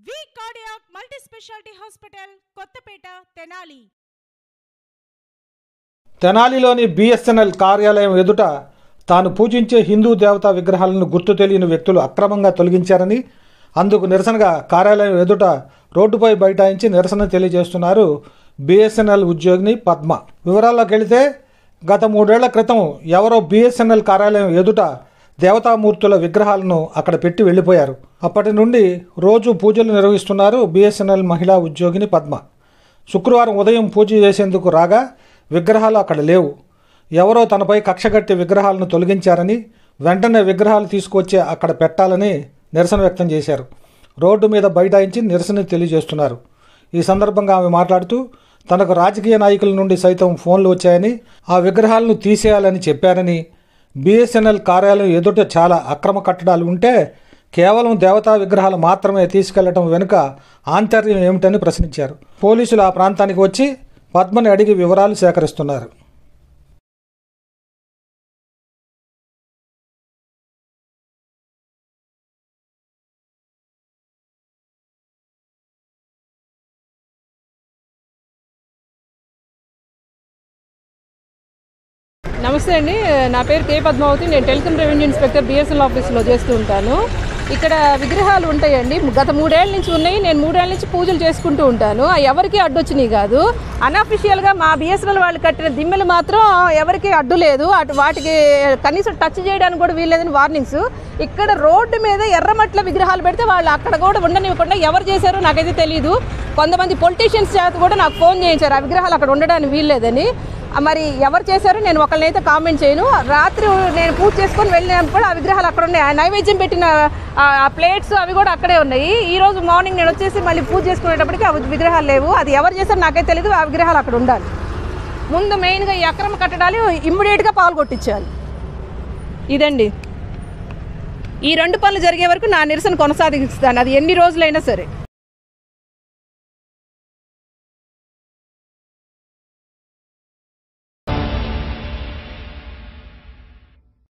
వి cardiac multi speciality hospital Kothapeta Tenali తెనాలిలోని BSNL కార్యాలయం ఎదుట తాను పూజించే హిందూ దేవతా విగ్రహాలను గుర్తు తెలియని వ్యక్తులు అక్రమంగా తొలగించారని అందుకు నిరసనగా కార్యాలయం ఎదుట రోడ్డుపై బైఠాయించి నిరసన తెలియజేస్తున్నారు బిఎస్ఎన్ఎల్ ఉద్యోగిని పద్మ వివరాల్లోకి వెళితే గత మూడేళ్ల క్రితం ఎవరో బిఎస్ఎన్ఎల్ కార్యాలయం ఎదుట దేవతామూర్తుల విగ్రహాలను అక్కడ పెట్టి వెళ్ళిపోయారు అప్పటి నుండి రోజు పూజలు నిర్వహిస్తున్నారు బిఎస్ఎన్ఎల్ మహిళా ఉద్యోగిని పద్మ శుక్రవారం ఉదయం పూజ చేసేందుకు రాగా విగ్రహాలు అక్కడ లేవు ఎవరో తనపై కక్షగట్టి విగ్రహాలను తొలగించారని వెంటనే విగ్రహాలు తీసుకొచ్చి అక్కడ పెట్టాలని నిరసన వ్యక్తం చేశారు రోడ్డు మీద బైఠాయించి నిరసన తెలియజేస్తున్నారు ఈ సందర్భంగా ఆమె మాట్లాడుతూ తనకు రాజకీయ నాయకుల నుండి సైతం ఫోన్లు వచ్చాయని ఆ విగ్రహాలను తీసేయాలని చెప్పారని బిఎస్ఎన్ఎల్ కార్యాలయం ఎదుట చాలా అక్రమ కట్టడాలు ఉంటే కేవలం దేవతా విగ్రహాలు మాత్రమే తీసుకెళ్లటం వెనుక ఆంతర్యం ఏమిటని ప్రశ్నించారు పోలీసులు ఆ ప్రాంతానికి వచ్చి పద్మని అడిగి వివరాలు సేకరిస్తున్నారు నమస్తే అండి నా పేరు కే పద్మావతి నేను టెలికాం రెవెన్యూ ఇన్స్పెక్టర్ బిఎస్ఎల్ ఆఫీస్లో చేస్తూ ఉంటాను ఇక్కడ విగ్రహాలు ఉంటాయండి గత మూడేళ్ల నుంచి ఉన్నాయి నేను మూడేళ్ల నుంచి పూజలు చేసుకుంటూ ఉంటాను అవి ఎవరికి అడ్డొచ్చినాయి కాదు అన్అఫిషియల్గా మా బిఎస్ఎన్ఎల్ వాళ్ళు కట్టిన దిమ్మెలు మాత్రం ఎవరికి అడ్డు లేదు అటు వాటికి కనీసం టచ్ చేయడానికి కూడా వీల్లేదని వార్నింగ్స్ ఇక్కడ రోడ్డు మీద ఎర్రమట్ల విగ్రహాలు పెడితే వాళ్ళు అక్కడ కూడా ఉండనివ్వకుండా ఎవరు చేశారో నాకైతే తెలియదు కొంతమంది పొలిటీషియన్స్ చేత కూడా నాకు ఫోన్ చేయించారు ఆ విగ్రహాలు అక్కడ ఉండడానికి వీల్లేదని ఆ మరి ఎవరు చేశారో నేను ఒకళ్ళనైతే కామెంట్ చేయను రాత్రి నేను పూజ చేసుకొని వెళ్ళినప్పుడు ఆ విగ్రహాలు అక్కడ ఉన్నాయి ఆ నైవేద్యం పెట్టిన ఆ ప్లేట్స్ అవి కూడా అక్కడే ఉన్నాయి ఈ రోజు మార్నింగ్ నేను వచ్చేసి మళ్ళీ పూజ చేసుకునేటప్పటికి ఆ విగ్రహాలు లేవు అది ఎవరు చేశారో నాకైతే తెలియదు ఆ విగ్రహాలు అక్కడ ఉండాలి ముందు మెయిన్గా ఈ అక్రమ కట్టడాలు ఇమ్మీడియట్గా పాలు కొట్టించాలి ఇదండి ఈ రెండు పనులు జరిగే వరకు నా నిరసన కొనసాగిస్తాను అది ఎన్ని రోజులైనా సరే